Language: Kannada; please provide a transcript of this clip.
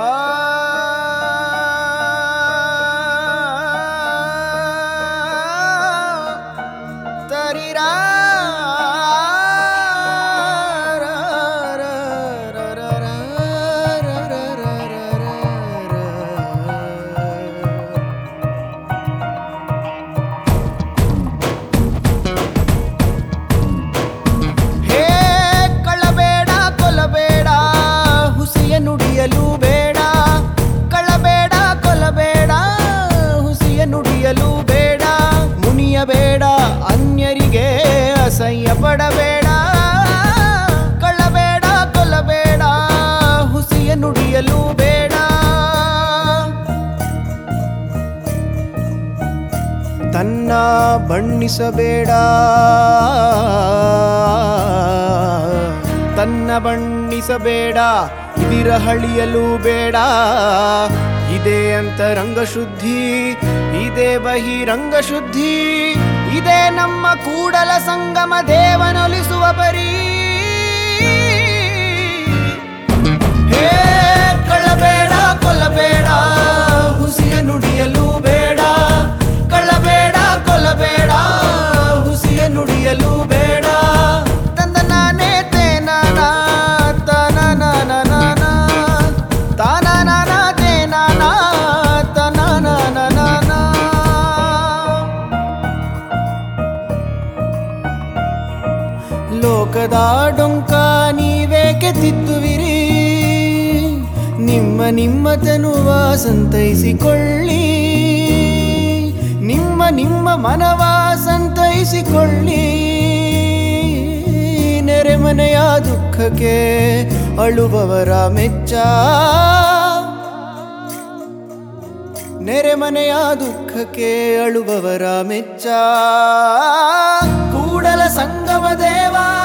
ತರಿರಾ ಹೇ ಕಳ್ಳಬೇಡ ಕೊಲ್ಲಬೇಡ ಹುಸಿಯ ನುಡಿಯಲು ಬೇಡ ಕಳ್ಳಬೇಡ ಕೊಲ್ಲಬೇಡ ಹುಸಿಯ ನುಡಿಯಲು ಬೇಡ ಮುನಿಯಬೇಡ ಅನ್ಯರಿಗೆ ಅಸಹ್ಯ ಪಡಬೇಡ ಕಳ್ಳಬೇಡ ಕೊಲ್ಲಬೇಡ ಹುಸಿಯ ನುಡಿಯಲು ಬೇಡ ತನ್ನ ಬಣ್ಣಿಸಬೇಡ ತನ್ನ ಬಣ್ಣಿಸಬೇಡ ಇದಿರ ಹಳಿಯಲು ಬೇಡ ಇದೇ ಅಂತರಂಗ ಶುದ್ಧಿ ಇದೇ ಬಹಿರಂಗ ಶುದ್ಧಿ ಇದೇ ನಮ್ಮ ಕೂಡಲ ಸಂಗಮ ದೇವನೊಲಿಸುವ ಪರಿ ಹೇ ಕಳ್ಳಬೇಡ ಕೊಲ್ಲಬೇಡ ಹುಸಿಯ ನುಡಿಯಲು ಬೇಡ ಕಳ್ಳಬೇಡ ಕೊಲ್ಲಬೇಡ ಹುಸಿಯ ನುಡಿಯಲು ಬೇಡ ತಂದ ನಾನೇ ತೇನಾನ ತನನನನನ ತಾನನನ ತೇನಾನ ತನನನನನ ಲೋಕದ ಡೊಂಕ ನೀವೇಕೆ ತಿದ್ದುವಿರಿ ನಿಮ್ಮ ನಿಮ್ಮ ತನುವ ಸಂತೈಸಿಕೊಳ್ಳಿ ನಿಮ್ಮ ನಿಮ್ಮ ಮನವ ಸಂತೈಸಿಕೊಳ್ಳಿ ನೆರೆಮನೆಯ ದುಃಖಕ್ಕೆ ಅಳುಬವರ ಮೆಚ್ಚ ನೆರೆಮನೆಯ ದುಃಖಕ್ಕೆ ಅಳುಬವರ ಮೆಚ್ಚ ಕೂಡಲ ಸಂಗಮ ದೇವ